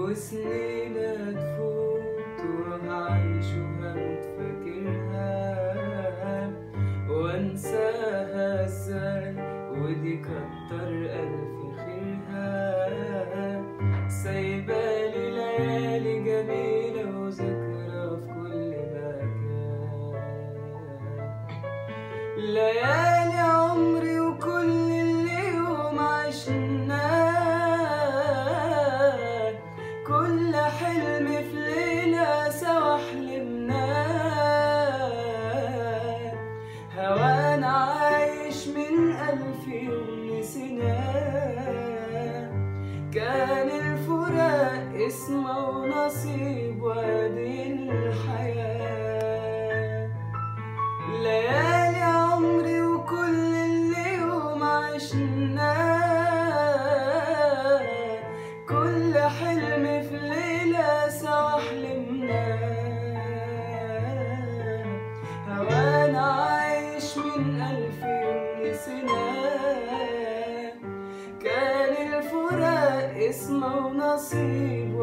وسنينا تفوت وهعيش وهموت فاكرها وانساها ازاي ودي كتر الف خيرها سايبالي ليالي جميلة وذكرى في كل مكان ليالي عمري وكل اللي يوم عشناه كل حلم في ليلة سوا حلمناه هوان عايش من ألف يوم نسيناه كان الفراق اسمه ونصيب وادي الحياه ليالي عمري وكل اللي يوم عشناه كل حلم في ليلة سوا حلمناه هوان عايش من ألف يوم نسيناه كان الفراق اسمه ونصيب